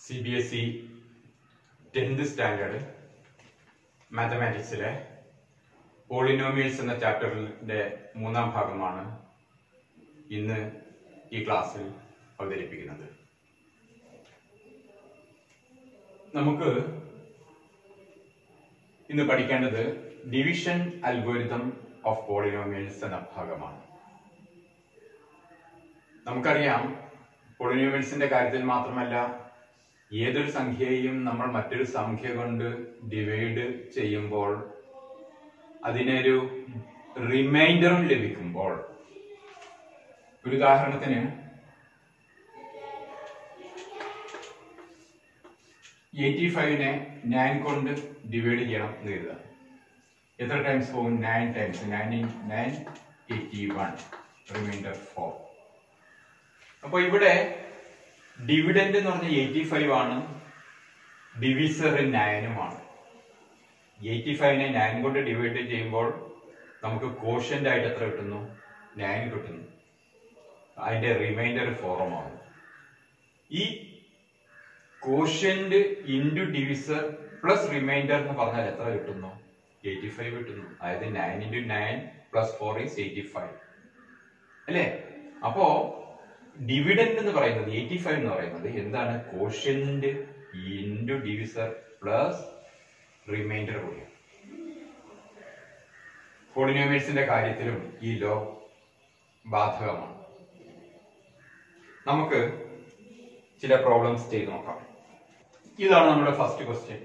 C B S E tenth standard മാത്തമാറ്റിക്സിലെ polynomials എന്ന ചാപ്റ്ററിന്റെ മൂന്നാം ഭാഗമാണ് ഇന്ന് ഈ ക്ലാസ്സിൽ അവതരിപ്പിക്കുന്നത് നമുക്ക് ഇന്ന് പഠിക്കേണ്ടത് ഡിവിഷൻ അൽഗോരിതം ഓഫ് പോളിനോമിയൽസ് എന്ന ഭാഗമാണ് നമുക്കറിയാം പോളിനോമിയൽസിന്റെ കാര്യത്തിൽ മാത്രമല്ല ഏതൊരു സംഖ്യയെയും നമ്മൾ മറ്റൊരു സംഖ്യ കൊണ്ട് ഡിവൈഡ് ചെയ്യുമ്പോൾ അതിനൊരു റിമൈൻഡറും ലഭിക്കുമ്പോൾ ഒരു ഉദാഹരണത്തിന് എയ്റ്റി ഫൈവിനെ നയൻ കൊണ്ട് ഡിവൈഡ് ചെയ്യണം എന്ന് കരുതുക എത്ര ടൈംസ് പോകും nine times nine nine eighty one remainder four അപ്പൊ ഇവിടെ ഡിവിഡൻഡ് എന്ന് പറഞ്ഞ എയ്റ്റി ഫൈവ് ആണ് ഡിവിസർ നയനുമാണ് എയ്റ്റി ഫൈവിനെ നയൻ കൊണ്ട് ഡിവൈഡ് ചെയ്യുമ്പോൾ നമുക്ക് കോഷ്യന്റ് ആയിട്ട് എത്ര കിട്ടുന്നു നയൻ കിട്ടുന്നു അതിന്റെ റിമൈൻഡർ ഫോറും ആകും ഈ quotient into divisor plus remainder എന്ന് പറഞ്ഞാൽ എത്ര കിട്ടുന്നു എയ്റ്റി ഫൈവ് കിട്ടുന്നു അതായത് nine into nine plus four is eighty five അല്ലേ അപ്പോ ഡിവിഡൻഡ് എന്ന് പറയുന്നത് എയ്റ്റി ഫൈവ് എന്ന് പറയുന്നത് എന്താണ് quotient into divisor plus remainder കൂടിയാണ് പോളിനോമിയൽസിന്റെ കാര്യത്തിലും ഈ ലോ ബാധകമാണ് നമുക്ക് ചില പ്രോബ്ലംസ് ചെയ്ത് നോക്കാം ഇതാണ് നമ്മുടെ first question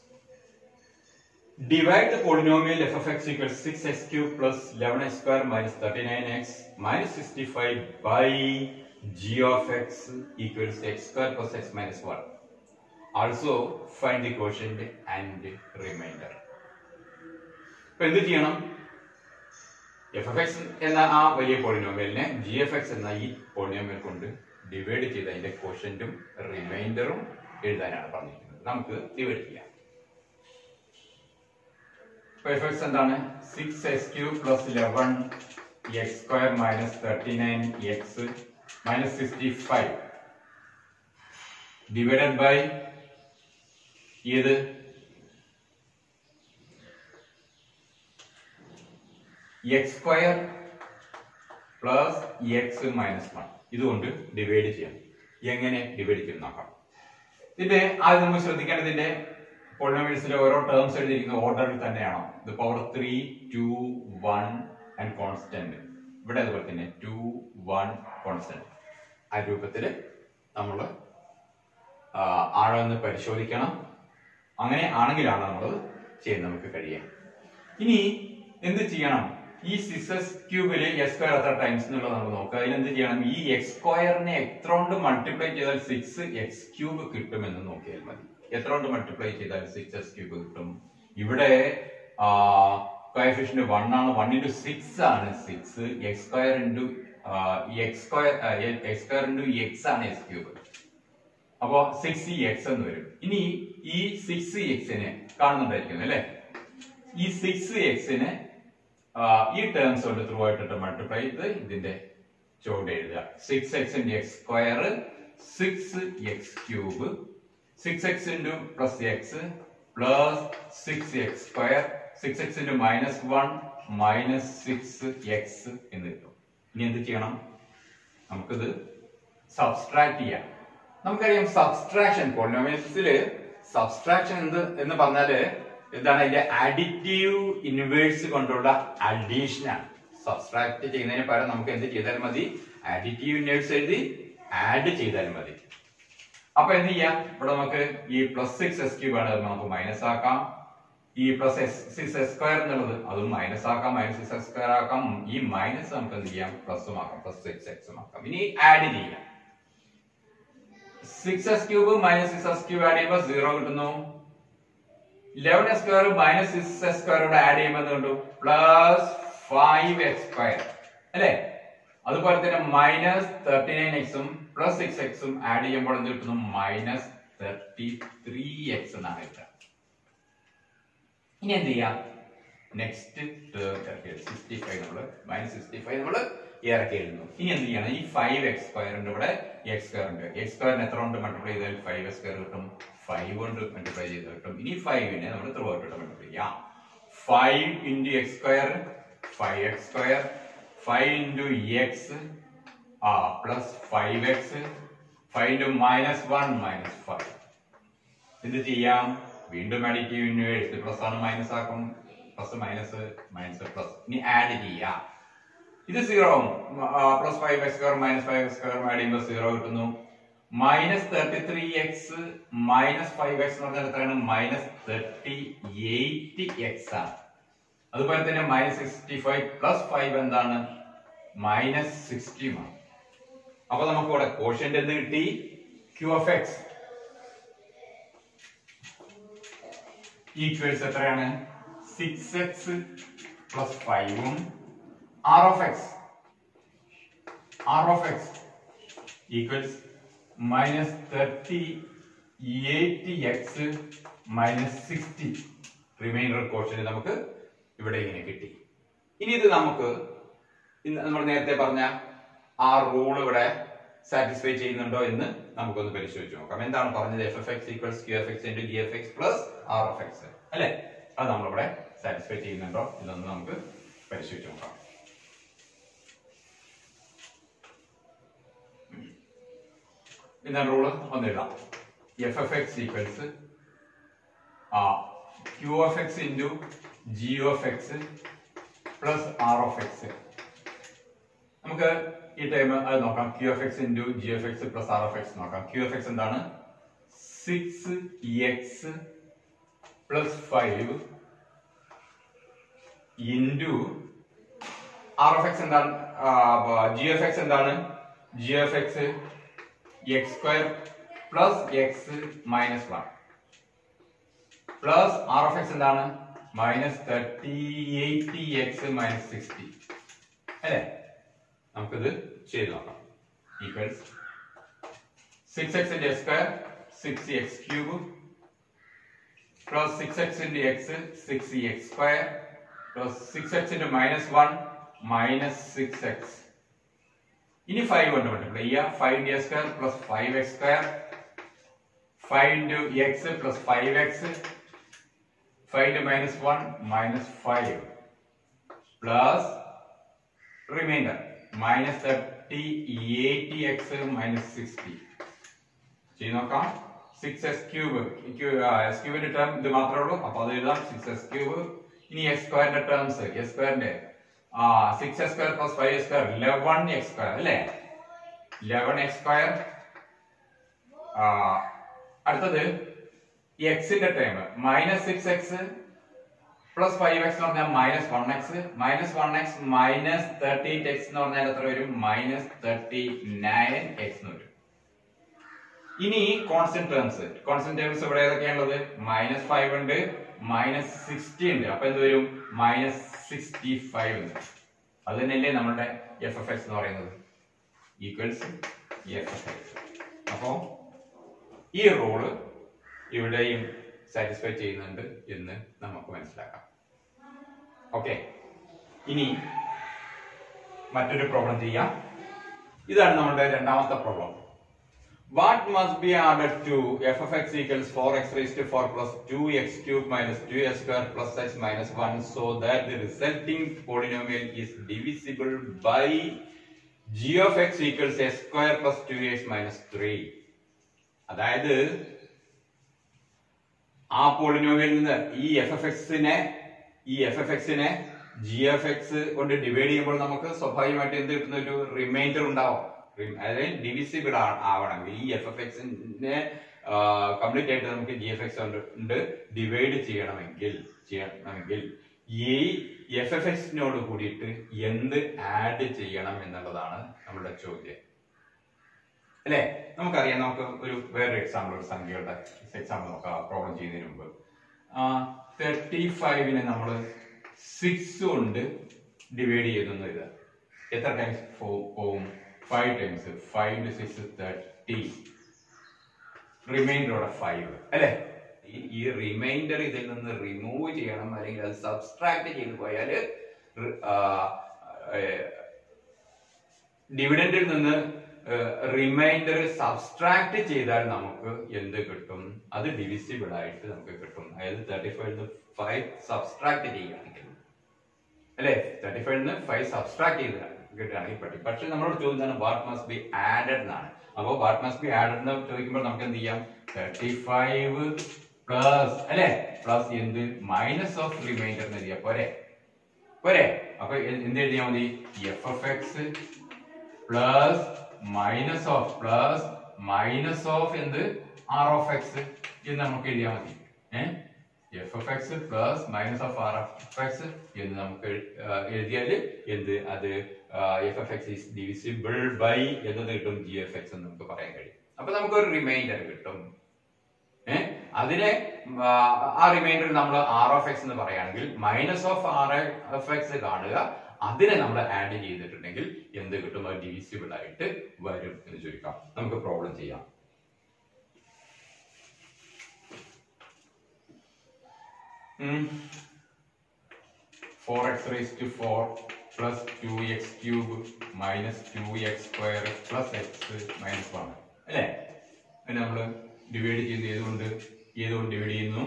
divide the polynomial F F X equal six X cube plus eleven X square minus thirty nine X minus sixty five by G of X equals X square plus X minus one also find the quotient and remainder ഇപ്പൊ എന്ത് ചെയ്യണം F F X എന്ന ആ വലിയ പോളിനോമിയലിനെ G F X എന്ന ഈ polynomial കൊണ്ട് ഡിവൈഡ് ചെയ്ത് അതിന്റെ കോഷ്യന്റും റിമൈൻഡറും എഴുതാനാണ് പറഞ്ഞിരിക്കുന്നത് നമുക്ക് ഡിവൈഡ് ചെയ്യാം എഫ് എക്സ് എന്താണ് six X cube plus eleven X square minus thirty nine X minus sixty five divided by ഏത് X square plus X minus one ഇതുകൊണ്ട് ഡിവൈഡ് ചെയ്യാം എങ്ങനെ ഡിവൈഡ് ചെയ്യും നോക്കാം ഇതിന്റെ ആദ്യം നമ്മൾ ശ്രദ്ധിക്കേണ്ടതിന്റെ പോളിനോമിയൽസിലെ ഓരോ ടേംസ് എഴുതിയിരിക്കുന്ന ഓർഡറിൽ തന്നെയാണോ ഇത് power three two one and constant ഇവിടെ അതുപോലെ തന്നെ ടു വൺ കോൺസ്റ്റന്റ് ആ രൂപത്തിൽ നമ്മൾ ആഴം എന്ന് പരിശോധിക്കണം അങ്ങനെ ആണെങ്കിലാണ് നമ്മൾ ചെയ്യാൻ നമുക്ക് കഴിയാം ഇനി എന്ത് ചെയ്യണം ഈ സിക്സ് ക്യൂബില് എക്സ് സ്ക്വയർ എത്ര ടൈംസ് എന്നുള്ളത് നമ്മൾ നോക്കുക അതിൽ എന്ത് ചെയ്യണം ഈ എക്സ് സ്ക്വയറിനെ എത്ര കൊണ്ട് മൾട്ടിപ്ലൈ ചെയ്താൽ സിക്സ് എക്സ് ക്യൂബ് കിട്ടുമെന്ന് നോക്കിയാൽ മതി എത്ര കൊണ്ട് മൾട്ടിപ്ലൈ ചെയ്താൽ സിക്സ് എക്സ് ക്യൂബ് കിട്ടും ഇവിടെ കോയഫിഷ്യന്റ് വൺ ആണ് വൺ ഇൻറ്റു സിക്സ് ആണ് six X square into X square X square into X ആണ് എക്സ് ക്യൂബ് അപ്പോ സിക്സ് ഇ എക്സ് എന്ന് വരും ഇനി ഈ സിക്സ് എക്സിനെ കാണുന്നുണ്ടായിരിക്കുന്നു അല്ലെ ഈ സിക്സ് എക്സിനെ ഈ ടേംസ് കൊണ്ട് ത്രൂ ആയിട്ട് മൾട്ടിപ്ലൈ ചെയ്ത് ഇതിന്റെ ചുവട് എഴുതുക സിക്സ് എക്സിന്റെ X square six X cube six X into plus X plus six X square six X into minus one minus six X എന്ന് കിട്ടും ഇനി എന്ത് ചെയ്യണം നമുക്കിത് സബ്സ്ട്രാക്ട് ചെയ്യാം നമുക്കറിയാം സബ്സ്ട്രാക്ഷൻ പോളിനോമിയൽസില് സബ്സ്ട്രാക്ഷൻ എന്ത് എന്ന് പറഞ്ഞാല് എന്താണ് അതിന്റെ അഡിറ്റീവ് ഇൻവേഴ്സ് കൊണ്ടുള്ള അഡീഷൻ ആണ് സബ്സ്ട്രാക്ട് ചെയ്യുന്നതിന് പകരം നമുക്ക് എന്ത് ചെയ്താൽ മതി അഡിറ്റീവ് ഇൻവേഴ്സ് എഴുതി ആഡ് ചെയ്താൽ മതി അപ്പൊ എന്ത് ചെയ്യാം ഇവിടെ നമുക്ക് ഈ പ്ലസ് സിക്സ് എസ് ക്യൂബ് ആണ് നമുക്ക് മൈനസ് ആക്കാം ഈ plus X six X square എന്നുള്ളത് അതും മൈനസ് ആക്കാം മൈനസ് സിക്സ് എസ് സ്ക്വയർ ആക്കാം ഈ മൈനസ് നമുക്ക് എന്ത് ചെയ്യാം പ്ലസും ആക്കാം പ്ലസ് സിക്സ് എക്സും ആക്കാം ഇനി ആഡ് ചെയ്യാം six X cube minus six X cube add ചെയ്യുമ്പോൾ സീറോ കിട്ടുന്നു eleven X square minus six X സ്ക്വയറോട് ആഡ് ചെയ്യുമ്പോൾ എന്ത് കിട്ടും പ്ലസ് ഫൈവ് എക്സ് സ്ക്വയർ അല്ലേ അതുപോലെ തന്നെ മൈനസ് തേർട്ടി നയൻ എക്സും പ്ലസ് സിക്സ് എക്സും ആഡ് ചെയ്യുമ്പോൾ എന്ത് കിട്ടുന്നു മൈനസ് തേർട്ടി ത്രീ എക്സ് എന്നാണ് കിട്ടുക ഇനി എന്ത് ചെയ്യാം നെക്സ്റ്റ് സിക്സ്റ്റി ഫൈവ് നമ്മൾ മൈനസ് സിക്സ്റ്റി ഫൈവ് നമ്മൾ ഇറക്കി എഴുതുന്നു ഇനി എന്ത് ചെയ്യണം ഈ ഫൈവ് എക്സ് സ്ക്വയറിന്റെ ഇവിടെ എക്സ് സ്ക്വയർ ഉണ്ട് എക്സ് സ്ക്വയറിന് എത്ര കൊണ്ട് മൾട്ടിപ്ലൈ ചെയ്താൽ ഫൈവ് എക്സ് സ്ക്വയർ കിട്ടും ഫൈവ് കൊണ്ട് മൾട്ടിപ്ലൈ ചെയ്ത് കിട്ടും ഇനി ഫൈവിനെ നമ്മൾ ത്രൂ ഔട്ട് മൾട്ടിപ്ലൈ ചെയ്യാം five into X square five X square five into X ആ plus five X five into minus one minus five എന്ത് ചെയ്യാം വീണ്ടും അഡിറ്റീവ് എഴുത്ത് പ്ലസ് ആണ് മൈനസ് ആക്കും പ്ലസ് മൈനസ് മൈനസ് പ്ലസ് ഇനി ആഡ് ചെയ്യാം ഇത് zero plus five X square minus five X square add ചെയ്യുമ്പോൾ സീറോ കിട്ടുന്നു minus thirty three X minus five X എന്ന് പറഞ്ഞാൽ എത്രയാണ് മൈനസ് തേർട്ടി എയ്റ്റ് എക്സ് ആണ് അതുപോലെ തന്നെ minus sixty five plus five എന്താണ് മൈനസ് സിക്സ്റ്റി ആണ് അപ്പൊ നമുക്ക് ഇവിടെ കോഷ്യന്റ് എന്ത് കിട്ടി ക്യൂ ഓഫ് എക്സ് ഈക്വൽസ് എത്രയാണ് സിക്സ് എക്സ് പ്ലസ് ഫൈവും R of X R of X equals minus thirty eighty X minus sixty remainder quotient നമുക്ക് ഇവിടെ ഇങ്ങനെ കിട്ടി ഇനി ഇത് നമുക്ക് ഇന്ന് നമ്മൾ നേരത്തെ പറഞ്ഞ ആ റൂൾ ഇവിടെ സാറ്റിസ്ഫൈ ചെയ്യുന്നുണ്ടോ എന്ന് നമുക്കൊന്ന് പരിശോധിച്ച് നോക്കാം എന്താണ് പറഞ്ഞത് F F X equals Q of X into G F X plus R of X അല്ലെ അത് നമ്മളിവിടെ സാറ്റിസ്ഫൈ ചെയ്യുന്നുണ്ടോ എന്നൊന്ന് നമുക്ക് പരിശോധിച്ച് നോക്കാം എന്താണ് റൂള് ഒന്ന് എഴുതാം എഫ് എഫ് എക്സ് ഈക്വൽസ് ആ Q of X into G of X plus R of X നമുക്ക് ഈ ടൈം അത് നോക്കാം Q of X into G F X plus R of X നോക്കാം ക്യൂ എഫ് എക്സ് എന്താണ് six X plus five into R of X എന്താണ് G F X എന്താണ് G F X X square plus X minus one plus R of X എന്താണ് minus thirty eighty X minus sixty അല്ലേ നമുക്കിത് ചെയ്ത് നോക്കാം equals six X into X square six X cube plus six X into X six X square plus six X into minus one minus six X ഇനി five കൊണ്ട് multiply ചെയ്യാം five into X square plus five X square five into X plus five X five into minus one minus five plus remainder minus thirty eighty X minus sixty ചെയ്ത് നോക്കാം six X cube X ക്യൂബിന്റെ term ഇത് മാത്രമേ ഉള്ളൂ അപ്പൊ അത് എഴുതാം six X cube ഇനി എക്സ് സ്ക്വയറിന്റെ ടേംസ് എസ് സ്ക്വയറിന്റെ ആ six X square plus five X square eleven X square അല്ലേ ലെവൺ എക്സ് സ്ക്വയർ അടുത്തത് എക്സിന്റെ term minus six X plus five X എന്ന് പറഞ്ഞാൽ minus one X minus one X minus thirty eight X എന്ന് പറഞ്ഞാൽ എത്ര വരും മൈനസ് തേർട്ടി നയൻ എക്സ് എന്ന് വരും ഇനി കോൺസ്റ്റന്റ് ടേംസ് കോൺസ്റ്റന്റ് ടേംസ് ഇവിടെ ഏതൊക്കെയാണുള്ളത് മൈനസ് ഫൈവ് ഉണ്ട് മൈനസ് സിക്സ്റ്റി ഉണ്ട് അപ്പൊ എന്ത് വരും മൈനസ് സിക്സ്റ്റി ഫൈവ് ഉണ്ട് അത് തന്നെയല്ലേ നമ്മുടെ എഫ് എഫ് എക്സ് എന്ന് പറയുന്നത് ഈക്വൽസ് എഫ് എഫ് എക്സ് അപ്പോ ഈ റൂള് ഇവിടെയും സാറ്റിസ്ഫൈ ചെയ്യുന്നുണ്ട് എന്ന് നമുക്ക് മനസ്സിലാക്കാം ഓക്കെ ഇനി മറ്റൊരു പ്രോബ്ലം ചെയ്യാം ഇതാണ് നമ്മുടെ രണ്ടാമത്തെ problem what must be added to F F X equals four X raise to four plus two X cube minus two X square plus X minus one so that the resulting polynomial is divisible by G of X equals X square plus two X minus three അതായത് ആ പോളിനോമിയലിൽ നിന്ന് ഈ F of എക്സിനെ ഈ F of എക്സിനെ G F X കൊണ്ട് divide ചെയ്യുമ്പോൾ നമുക്ക് സ്വാഭാവികമായിട്ട് എന്ത് കിട്ടുന്ന ഒരു റിമൈൻഡർ ഉണ്ടാവും Rem- അതായത് ഡിവിസിബിൾ ആവണമെങ്കിൽ ഈ എഫ് എഫ് എക്സിനെ കംപ്ലീറ്റ് ആയിട്ട് നമുക്ക് ജി എഫ് എക്സ് കൊണ്ട് ഡിവൈഡ് ചെയ്യണമെങ്കിൽ ചെയ്യണമെങ്കിൽ ഈ എഫ് എഫ് എക്സിനോട് കൂടിയിട്ട് എന്ത് ആഡ് ചെയ്യണം എന്നുള്ളതാണ് നമ്മുടെ ചോദ്യം അല്ലേ നമുക്കറിയാം നമുക്ക് ഒരു വേറൊരു എക്സാമ്പിൾ ഒരു സംഖ്യയുടെ എക്സാമ്പിൾ നോക്കാം പ്രോബ്ലം ചെയ്യുന്നതിന് മുമ്പ് തേർട്ടി ഫൈവിനെ നമ്മൾ സിക്സ് കൊണ്ട് ഡിവൈഡ് ചെയ്തെന്ന് ഇത് എത്ര ടൈംസ് പോവും five times five two six thirty റിമൈൻഡറോടെ ഫൈവ് അല്ലേ ഈ- ഈ റിമൈൻഡർ ഇതിൽ നിന്ന് റിമൂവ് ചെയ്യണം അല്ലെങ്കിൽ അത് സബ്സ്ട്രാക്ട് ചെയ്ത് പോയാൽ ഡിവിഡൻഡിൽ നിന്ന് റിമൈൻഡർ സബ്സ്ട്രാക്ട് ചെയ്താൽ നമുക്ക് എന്ത് കിട്ടും അത് ഡിവിസിബിൾ ആയിട്ട് നമുക്ക് കിട്ടും അതായത് തേർട്ടി ഫൈവ് ഫൈവ് സബ്സ്ട്രാക്ട് ചെയ്യുകയാണെങ്കിൽ അല്ലെ തേർട്ടി ഫൈവ് ഫൈവ് സബ്സ്ട്രാക്ട് ചെയ്ത് കിട്ടുകയാണെങ്കിൽ പറ്റും പക്ഷെ നമ്മളോട് ചോദിച്ചാണ് വാട്ട് മസ്റ്റ് ബി ആഡഡ് എന്നാണ് അപ്പോൾ വാട്ട് മസ്റ്റ് ബി ആഡഡ് എന്ന് ചോദിക്കുമ്പോൾ നമുക്ക് എന്ത് ചെയ്യാം തേർട്ടി ഫൈവ് പ്ലസ് അല്ലെ പ്ലസ് എന്ത് മൈനസ് ഓഫ് റിമൈൻഡർ എന്ന് എഴുതിയാ പോരെ പോരെ അപ്പൊ എ- എന്ത് എഴുതിയാൽ മതി F F X plus minus of plus minus of എന്ത് ആർ ഓഫ് എക്സ് എന്ന് നമുക്ക് എഴുതിയാൽ മതി ഏഹ് F F X plus minus of R of X എന്ന് നമുക്ക് ആ, എഴുതിയാല് എന്ത് അത് F F X is divisible by എന്നത് കിട്ടും ജി എഫ് എക്സ് എന്ന് നമുക്ക് പറയാൻ കഴിയും അപ്പൊ നമുക്കൊരു റിമൈൻഡർ കിട്ടും ഏഹ് അതിനെ ആ, ആ റിമൈൻഡർ നമ്മൾ ആർ ഓഫ് എക്സ് എന്ന് പറയുകയാണെങ്കിൽ minus of R of X കാണുക അതിനെ നമ്മൾ ആഡ് ചെയ്തിട്ടുണ്ടെങ്കിൽ എന്ത് കിട്ടും അത് ഡിവിസിബിൾ ആയിട്ട് വരും എന്ന് ചോദിക്കാം നമുക്ക് പ്രോബ്ലം ചെയ്യാം four X raise to four plus two X cube minus two X square plus X minus one അല്ലേ അതിന് നമ്മൾ ഡിവൈഡ് ചെയ്യുന്നത് ഏതുകൊണ്ട് ഏതുകൊണ്ട് ഡിവൈഡ് ചെയ്യുന്നു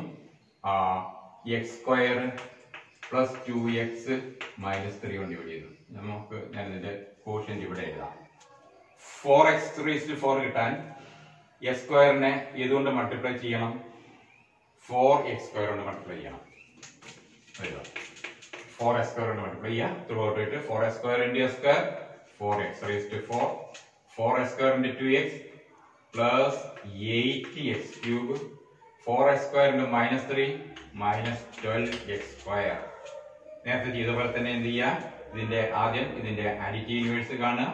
X square plus two X minus three കൊണ്ട് ഡിവൈഡ് ചെയ്യുന്നു നമുക്ക് ഞാൻ ഇതിന്റെ കോഷ്യന്റ് ഇവിടെ എഴുതാം ഫോർ എക്സ് റേസ് ഫോർ കിട്ടാൻ എക്സ് സ്ക്വയറിനെ ഏതുകൊണ്ട് മൾട്ടിപ്ലൈ ചെയ്യണം ഫോർ എക്സ് സ്ക്വയർ കൊണ്ട് മൾട്ടിപ്ലൈ ചെയ്യണം എഴുതാം ഫോർ എക്സ് സ്ക്വയർ കൊണ്ട് മൾട്ടിപ്ലൈ ചെയ്യാം ത്രൂ ഔട്ട് ഇട്ട് four X square into X square four X raise to four four X square into two X plus eighty X cube four X square into minus three minus twelve X square നേരത്തെ ചെയ്ത പോലെ തന്നെ എന്ത് ചെയ്യുക ഇതിന്റെ ആദ്യം ഇതിന്റെ additive universe കാണുക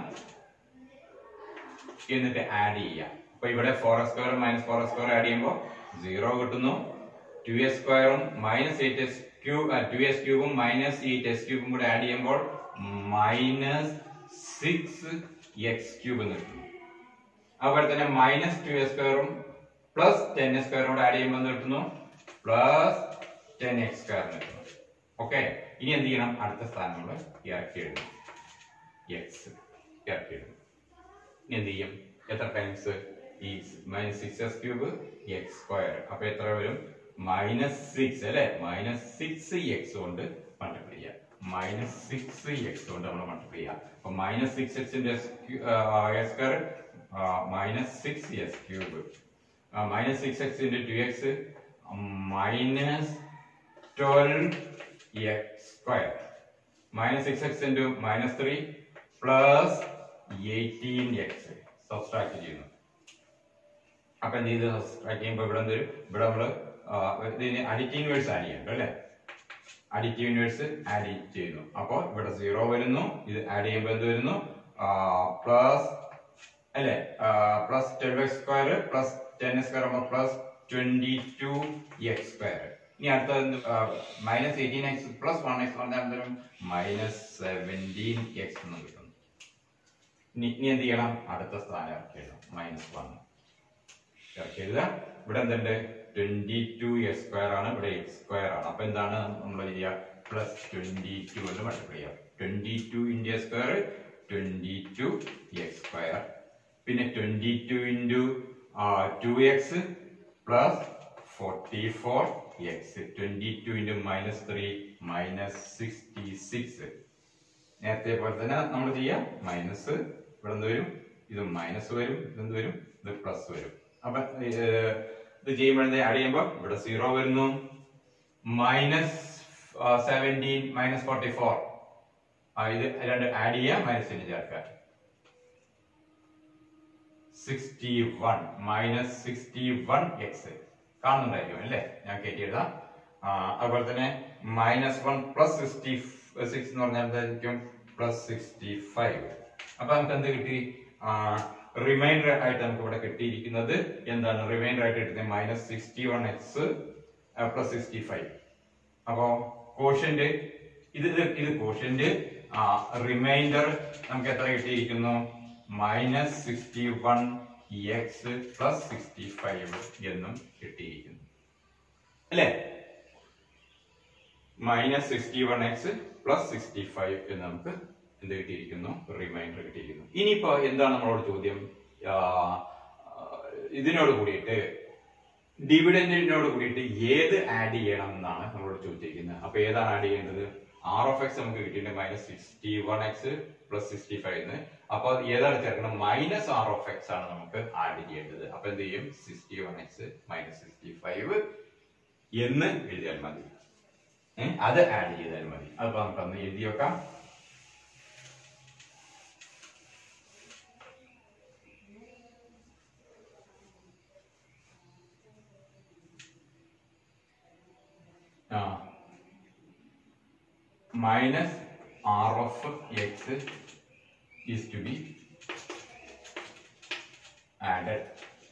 എന്നിട്ട് ആഡ് ചെയ്യുക അപ്പൊ ഇവിടെ four X square minus four X square add ചെയ്യുമ്പോൾ സീറോ കിട്ടുന്നു ടു എസ് സ്ക്വയറും minus eight X cube two X ക്യൂബും മൈനസ് എയ്റ്റ് എസ് ക്യൂബും കൂടെ ആഡ് ചെയ്യുമ്പോൾ മൈനസ് സിക്സ് എക്സ് ക്യൂബ് എന്ന് കിട്ടുന്നു അതുപോലെ തന്നെ മൈനസ് ടു എസ് സ്ക്വയറും പ്ലസ് ടെൻ എസ് സ്ക്വയറും കൂടെ ആഡ് ചെയ്യുമ്പോൾ എന്ത് കിട്ടുന്നു പ്ലസ് ടെൻ എക്സ് സ്ക്വയർ എന്ന് കിട്ടുന്നു ഓക്കെ ഇനി എന്ത് ചെയ്യണം അടുത്ത സ്ഥാനം നമ്മൾ ഇറക്കി എഴുതണം എക്സ് ഇറക്കി എഴുതണം ഇനി എന്ത് ചെയ്യും എത്ര ടൈംസ് ഈ minus six X cube X square അപ്പൊ എത്ര വരും മൈനസ് സിക്സ് അല്ലെ മൈനസ് സിക്സ് എക്സ് കൊണ്ട് മൾട്ടിപ്ലൈ ചെയ്യാം മൈനസ് സിക്സ് എക്സ് കൊണ്ട് നമ്മൾ മൾട്ടിപ്ലൈ ചെയ്യാം അപ്പൊ മൈനസ് സിക്സ് എക്സിന്റെ X square minus six X cube minus six X into two X minus twelve X square minus six X into minus three plus eighteen X subtract ചെയ്യുന്നു അപ്പൊ എന്ത് ചെയ്ത് subtract ചെയ്യുമ്പോൾ ഇവിടെ എന്ത് വരും ഇവിടെ നമ്മള് ആ, ഇതിന് അഡിറ്റീവ് ഇൻവേഴ്സ് ആഡ് ചെയ്യണ്ട അല്ലേ അഡിറ്റീവ് ഇൻവേഴ്സ് ആഡ് ചെയ്യുന്നു അപ്പോൾ ഇവിടെ സീറോ വരുന്നു ഇത് ആഡ് ചെയ്യുമ്പോൾ എന്ത് വരുന്നു പ്ലസ് അല്ലേ plus twelve X square plus ten square ആകുമ്പോൾ plus twenty two X square ഇനി അടുത്തത് minus eighteen X plus one X പറഞ്ഞാൽ എന്തരും മൈനസ് സെവൻറ്റീൻ എക്സ് എന്ന് കിട്ടുന്നു ഇനി ഇനി എന്ത് ചെയ്യണം അടുത്ത സ്ഥാനം ഇറക്കി എഴുതണം മൈനസ് വൺ ഇറക്കി എഴുതുക ഇവിടെ എന്തുണ്ട് ട്വന്റി ടു എക്സ് സ്ക്വയർ ആണ് ഇവിടെ എക്സ് സ്ക്വയർ ആണ് അപ്പൊ എന്താണ് നമ്മൾ ചെയ്യുക പ്ലസ് ട്വന്റി ടു കൊണ്ട് മൾട്ടിപ്ലൈ ചെയ്യാം twenty two into square twenty two X square പിന്നെ twenty two into two X plus forty four X twenty two into minus three minus sixty six നേരത്തെ പോലെ തന്നെ നമ്മൾ ചെയ്യാം മൈനസ് ഇവിടെ എന്ത് വരും ഇത് മൈനസ് വരും ഇതെന്ത് വരും ഇത് പ്ലസ് വരും അപ്പൊ ഏർ, ഇത് ചെയ്യുമ്പോൾ ആഡ് ചെയ്യുമ്പോൾ ഇവിടെ സീറോ വരുന്നു minus seventeen minus forty four ഇത് രണ്ട് ആഡ് ചെയ്യുക മൈനസിന് ചേർക്കുക sixty one minus sixty one X കാണുന്നുണ്ടായിരിക്കും അല്ലേ ഞാൻ കയറ്റി എഴുതാം ആ, അതുപോലെ തന്നെ minus one plus sixty six എന്ന് പറഞ്ഞാൽ എന്തായിരിക്കും പ്ലസ് സിക്സ്റ്റി ഫൈവ് അപ്പൊ നമുക്ക് എന്ത് കിട്ടി റിമൈൻഡർ ആയിട്ട് നമുക്ക് ഇവിടെ കിട്ടിയിരിക്കുന്നത് എന്താണ് റിമൈൻഡർ ആയിട്ട് കിട്ടുന്നത് minus sixty one x plus sixty five അപ്പോ കോഷ്യന്റ് ഇത് ഇത് ഇത് കോഷ്യന്റ് റിമൈൻഡർ നമുക്ക് എത്ര കിട്ടിയിരിക്കുന്നു minus sixty one x plus sixty five എന്നും കിട്ടിയിരിക്കുന്നു അല്ലേ minus sixty one x plus sixty five എന്ന് നമുക്ക് എന്ത് കിട്ടിയിരിക്കുന്നു റിമൈൻഡർ കിട്ടിയിരിക്കുന്നു ഇനിയിപ്പോ എന്താണ് നമ്മളോട് ചോദ്യം ആ, ഇതിനോട് കൂടിയിട്ട് ഡിവിഡൻഡിനോട് കൂടിയിട്ട് ഏത് ആഡ് ചെയ്യണം എന്നാണ് നമ്മളോട് ചോദിച്ചിരിക്കുന്നത് അപ്പൊ ഏതാണ് ആഡ് ചെയ്യേണ്ടത് ആർ ഓഫ് എക്സ് നമുക്ക് കിട്ടിയിട്ടുണ്ട് minus sixty one x plus sixty five അപ്പൊ അത് ഏതാണ് ചേർക്കണം മൈനസ് ആർ ഓഫ് എക്സ് ആണ് നമുക്ക് ആഡ് ചെയ്യേണ്ടത് അപ്പൊ എന്ത് ചെയ്യും sixty one X minus sixty five എന്ന് എഴുതിയാൽ മതി ഏ? അത് ആഡ് ചെയ്താൽ മതി അപ്പൊ നമുക്ക് അന്ന് എഴുതി വെക്കാം ആ minus r of x is to be added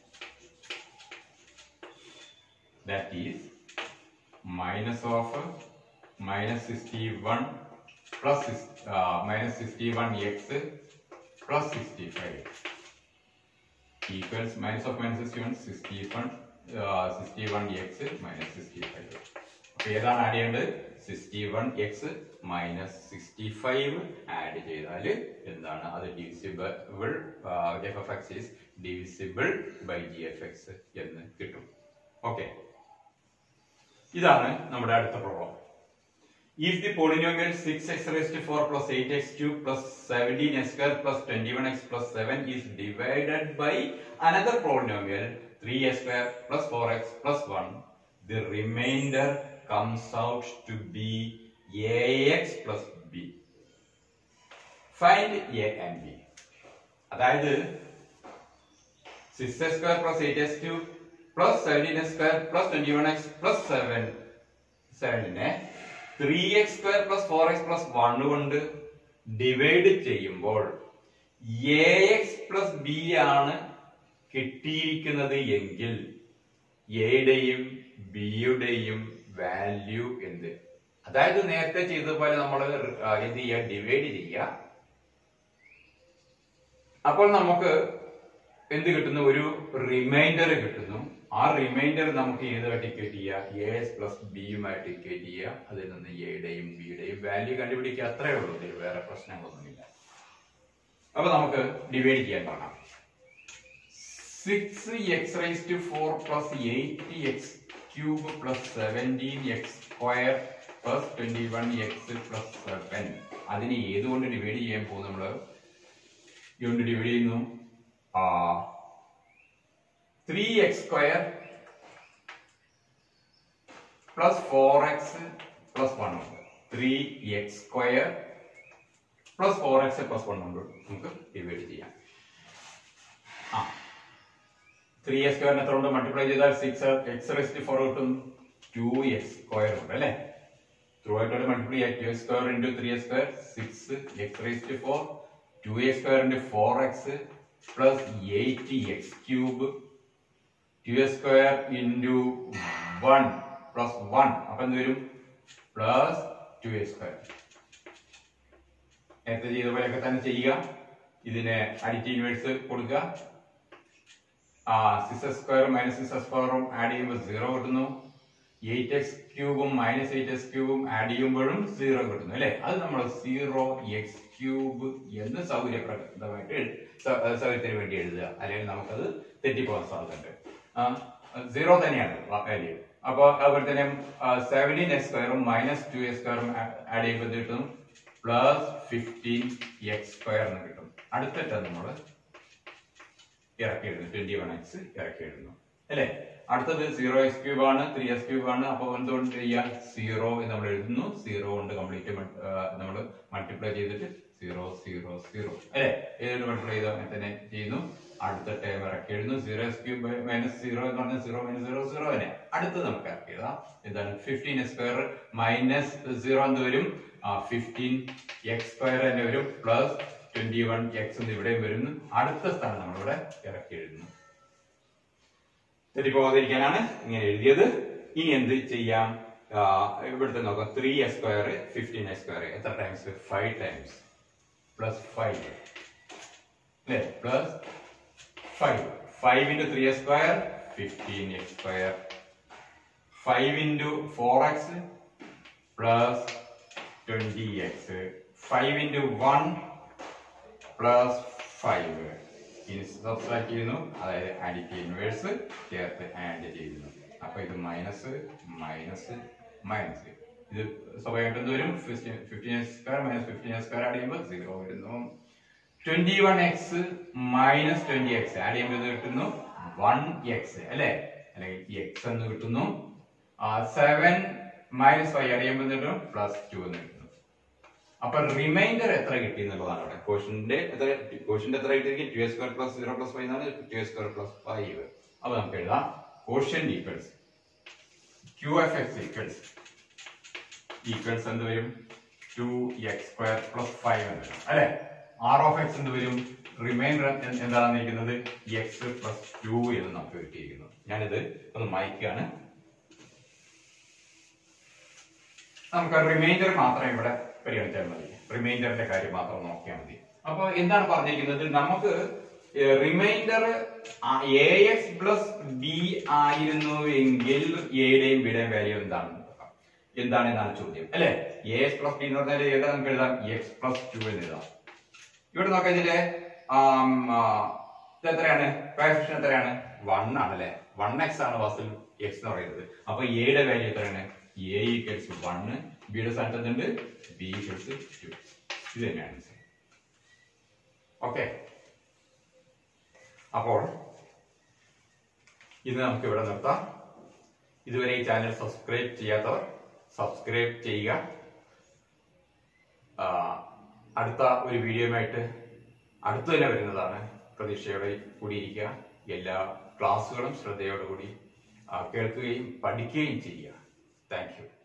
that is minus of minus 61 plus six- uh, minus 61x plus 65 equals minus of minus 61 61 uh, 61x minus 65 അപ്പൊ ഏതാണ് ആഡ് ചെയ്യേണ്ടത് sixty one X minus sixty five add ചെയ്താൽ എന്താണ് അത് divisible f F X is divisible by g F X എന്ന് കിട്ടും okay ഇതാണ് നമ്മുടെ അടുത്ത problem If the polynomial 6x raised to 4 plus 8x cube plus 17x square plus 21x plus 7 is divided by another polynomial 3x square plus 4x plus 1, the remainder comes out to be ax plus b. Find a and b. അതായത് six X square plus eight x cube plus seventeen x square plus twenty one x plus seven സെവനിനെ three x square plus four x plus one കൊണ്ട് divide ചെയ്യുമ്പോൾ a x plus b ആണ് കിട്ടിയിരിക്കുന്നത് എങ്കിൽ എയുടെയും ബിയുടെയും value എന്ത് അതായത് നേരത്തെ ചെയ്തതുപോലെ നമ്മൾ എന്ത് ചെയ്യുക ഡിവൈഡ് ചെയ്യുക അപ്പോൾ നമുക്ക് എന്ത് കിട്ടുന്നു ഒരു റിമൈൻഡർ കിട്ടുന്നു ആ റിമൈൻഡർ നമുക്ക് ഏതുമായിട്ട് ഇക്വേറ്റ് ചെയ്യുക എ എസ് പ്ലസ് ബിയുമായിട്ട് ഇക്വേറ്റ് ചെയ്യുക അതിൽ നിന്ന് എയുടെയും ബിയുടെയും വാല്യൂ കണ്ടുപിടിക്കുക അത്രേ ഉള്ളൂ ഇതിൽ വേറെ പ്രശ്നങ്ങളൊന്നുമില്ല അപ്പൊ നമുക്ക് ഡിവൈഡ് ചെയ്യാൻ കാണാം six x raise to four plus eight x cube plus seventeen x square plus twenty one x plus seven അതിനെ ഏതുകൊണ്ട് ഡിവൈഡ് ചെയ്യാൻ പോകും നമ്മള് ഇതുകൊണ്ട് ഡിവൈഡ് ചെയ്യുന്നു three x square plus four x plus one ഉണ്ട് three x square plus four x plus one ഉണ്ട് നമുക്ക് ഡിവൈഡ് ചെയ്യാം ആ ത്രീ എക്സ് സ്ക്വയറിന് എത്ര ഉണ്ട് മൾട്ടിപ്ലൈ ചെയ്താൽ സിക്സ് എക്സ് റെസ്റ്റ് ഫോർ കിട്ടും ടു എക്സ് സ്ക്വയർ ഉണ്ട് അല്ലേ ത്രൂ ആയിട്ട് മൾട്ടിപ്ലൈ ചെയ്യാം two X square into three x square six x rest four two X square into four x plus eighty X cube two X square into one plus one അപ്പൊ എന്ത് വരും plus two X square നേരത്തെ ചെയ്ത പോലെയൊക്കെ തന്നെ ചെയ്യുക ഇതിന് അഡിറ്റ് inverse കൊടുക്കുക ആ six X square minus six x സ്ക്വയറും ആഡ് ചെയ്യുമ്പോൾ സീറോ കിട്ടുന്നു എയ്റ്റ് എക്സ് ക്യൂബും മൈനസ് എയ്റ്റ് എക്സ് ക്യൂബും ആഡ് ചെയ്യുമ്പോഴും സീറോ കിട്ടുന്നു അല്ലെ അത് നമ്മൾ സീറോ എക്സ് ക്യൂബ് എന്ന് സൗകര്യപ്രദമായിട്ട് എഴു- സ- ഏർ സൗകര്യത്തിന് വേണ്ടി എഴുതുക അല്ലെങ്കിൽ നമുക്കത് തെറ്റിപ്പോകാൻ സാധ്യതയുണ്ട് സീറോ തന്നെയാണ് വാല്യൂ അപ്പൊ അതുപോലെ തന്നെ സെവൻറ്റീൻ എക്സ് സ്ക്വയറും മൈനസ് ടു എക്സ് സ്ക്വയറും ആഡ് ചെയ്യുമ്പോൾ എന്ത് കിട്ടും പ്ലസ് ഫിഫ്റ്റീൻ എക്സ് സ്ക്വയർ എന്ന് കിട്ടും അടുത്തിട്ട് നമ്മൾ ഇറക്കി എഴുതുന്നു ട്വന്റി വൺ എക്സ് ഇറക്കി എഴുതുന്നു അല്ലെ അടുത്തത് സീറോ എക്സ് ക്യൂബ് ആണ് ത്രീ എക്സ് ക്യൂബ് ആണ് അപ്പൊ എന്തുകൊണ്ട് ചെയ്യാം സീറോ എന്ന് നമ്മൾ എഴുതുന്നു സീറോ കൊണ്ട് കംപ്ലീറ്റ് നമ്മൾ മൾട്ടിപ്ലൈ ചെയ്തിട്ട് സീറോ സീറോ സീറോ അല്ലെ ഏതൊരു മൾട്ടിപ്ലൈ ചെയ്തോ അങ്ങനെ തന്നെ ചെയ്യുന്നു അടുത്ത ടേം ഇറക്കി എഴുതുന്നു zero x cube minus zero എന്ന് പറഞ്ഞാൽ സീറോ മൈനസ് സീറോ സീറോ തന്നെ അടുത്തത് നമുക്ക് ഇറക്കി എഴുതാം എന്താണ് fifteen x square minus zero എന്ത് വരും ഫിഫ്റ്റീൻ എക്സ് സ്ക്വയർ തന്നെ വരും പ്ലസ് ട്വന്റി വൺ എക്സ് എന്ന് ഇവിടെയും വരുന്നു അടുത്ത സ്ഥാനം നമ്മളിവിടെ ഇറക്കി എഴുതുന്നു തെറ്റിപ്പോകാതിരിക്കാനാണ് ഇങ്ങനെ എഴുതിയത് ഇനി എന്ത് ചെയ്യാം ആ, ഇവിടുത്തെ നോക്കാം three x square fifteen x square എത്ര times five times plus five അല്ലേ plus five five into three x square fifteen x square five into four x plus twenty x five into one plus five ഇനി subtract ചെയ്യുന്നു അതായത് adit inverse ചേർത്ത് add ചെയ്യുന്നു അപ്പൊ ഇത് minus minus minus ഇത് സ്വാഭാവികമായിട്ടും എന്ത് വരും fifteen square minus fifteen square add ചെയ്യുമ്പോൾ സീറോ വരുന്നു twenty one X minus twenty x add ചെയ്യുമ്പോൾ ഇത് കിട്ടുന്നു വൺ എക്സ് അല്ലെ അല്ലെങ്കിൽ എക്സ് എന്ന് കിട്ടുന്നു സെവൻ മൈനസ് ഫൈവ് ആഡ് ചെയ്യുമ്പോൾ എന്ത് കിട്ടും പ്ലസ് ടു എന്ന് കിട്ടുന്നു അപ്പൊ റിമൈൻഡർ എത്ര കിട്ടി എന്നുള്ളതാണ് അവിടെ കോഷന്റെ എത്ര കോഷന്റെ എത്ര കിട്ടി two square plus zero plus five എന്നാണ് ടു സ്ക്വയർ പ്ലസ് ഫൈവ് അപ്പൊ നമുക്ക് എഴുതാം quotient equals q f X equals equals എന്ത് വരും two X square plus five എന്ന് വരും അല്ലെ ആർ ഓഫ് എക്സ് എന്ത് വരും റിമൈൻഡർ എന്താണെന്ന് ഇരിക്കുന്നത് എക്സ് പ്ലസ് ടു എന്ന് നമുക്ക് കിട്ടിയിരിക്കുന്നു ഞാനിത് ഒന്ന് മായ്ക്കാണ് നമുക്ക് റിമൈൻഡർ മാത്രം ഇവിടെ പരിഗണിച്ചാൽ മതി റിമൈൻഡറിന്റെ കാര്യം മാത്രം നോക്കിയാൽ മതി അപ്പൊ എന്താണ് പറഞ്ഞിരിക്കുന്നത് നമുക്ക് remainder a x plus b ആയിരുന്നു എങ്കിൽ എയുടെയും ബിയുടെയും വാല്യൂ എന്താണ് എന്താണ് എന്നാണ് ചോദ്യം അല്ലെ എ എക്സ് പ്ലസ് ബി എന്ന് പറഞ്ഞാൽ ഏതാ നമുക്ക് എഴുതാം എക്സ് പ്ലസ് ടു എന്ന് എഴുതാം ഇവിടെ നോക്കാം ഇതില് ആം, ആ, ഇത് എത്രയാണ് കോഫിഷ്യൻ എത്രയാണ് വൺ ആണ് അല്ലെ വൺ എക്സ് ആണ് വാസ്തവ എക്സ് എന്ന് പറയുന്നത് അപ്പൊ എയുടെ വാല്യൂ എത്രയാണ് എ ഈക്വൽസ് വണ് ബിയുടെ സ്ഥാനത്ത് എന്തുണ്ട് ബി ഈക്വൽസ് ടു ഇത് തന്നെയാണ് ആൻസർ ഓക്കെ അപ്പോൾ ഇത് നമുക്ക് ഇവിടെ നിർത്താം ഇതുവരെ ഈ ചാനൽ സബ്സ്ക്രൈബ് ചെയ്യാത്തവർ സബ്സ്ക്രൈബ് ചെയ്യുക ആ, അടുത്ത ഒരു വീഡിയോയുമായിട്ട് അടുത്തു തന്നെ വരുന്നതാണ് പ്രതീക്ഷയോടെ കൂടിയിരിക്കുക എല്ലാ ക്ലാസ്സുകളും ശ്രദ്ധയോടുകൂടി ആ, കേൾക്കുകയും പഠിക്കുകയും ചെയ്യുക താങ്ക് യു